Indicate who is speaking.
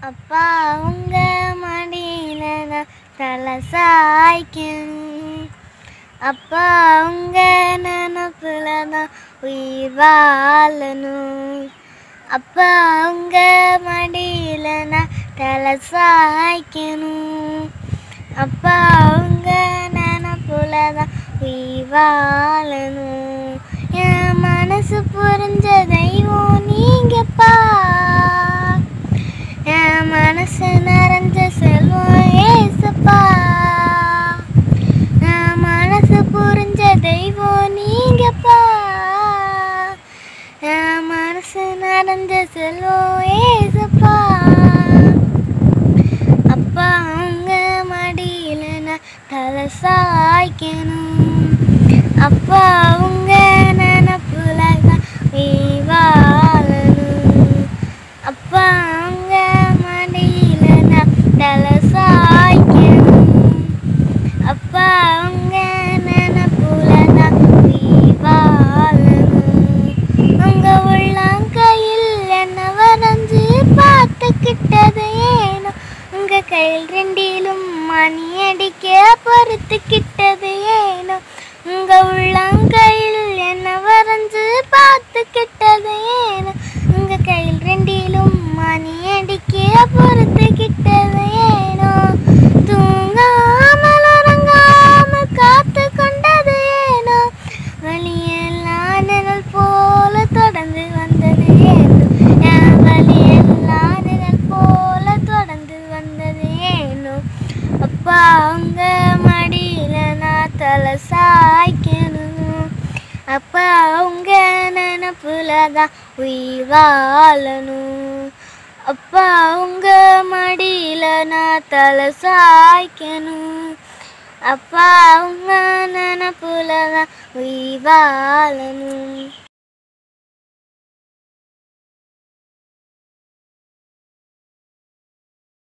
Speaker 1: அப்பா உங்க மடியில நான் தலை சாய்க்கணும் அப்பா உங்க நினப்புல நான் உயிர் வாழணும் அப்பா உங்க மடியில நான் தலை சாய்க்கணும் அப்பா உங்க நினப்புல தான் உயிர் வாழணும் என் மனசு புரிஞ்ச தெய்வம் நீங்கப்பா என் மனசு நிறைஞ்ச செல்வம் ஏசப்பா என் மனசு புரிஞ்ச தெய்வம் நீங்கப்பா என் மனசு நிறைஞ்ச செல்வம் ஏசப்பா அப்பா அவங்க மடியில நான் தலை சாய்க்கணும் அப்பா அவங்க நினப்புல தான் நீ வாழணும் அப்பா அவங்க மடியில நான் தலை சாய்க்கணும் அப்பா அவங்க நினப்புல தான் நீ வாழணும் உங்க உள்ளங்கையில் என்ன வரைஞ்சு பார்த்துக்கிட்டது ஏனோ உங்க கையில் ரெண்டிலும் மணி அடிக்க பொறுத்துக்கிட்டது ஏனோ உங்க உள்ளங்கையில் என்ன வரைஞ்சு பார்த்துக்கிட்டது ஏனோ உங்க கையில் ரெண்டிலும் மணி அடிக்க பொறுத்துக்கிட்டது ஏனோ தூங்காமல் உறங்காமல் காத்து கொண்டது ஏனோ வழியெல்லாம் நிழல் போல தொடர்ந்து வந்தது ஏனோ என் வழியெல்லாம் நிழல் போல தொடர்ந்து வந்தது ஏனோ அப்பா உங்க மடியில நான் தலை சாய்க்கணும் அப்பா உங்க நினப்புல தான் உயிர் வாழணும் அப்பா உங்க மடியில நான் தலை சாய்க்கணும் அப்பா உங்க நினப்புல தான் உயிர் வாழணும்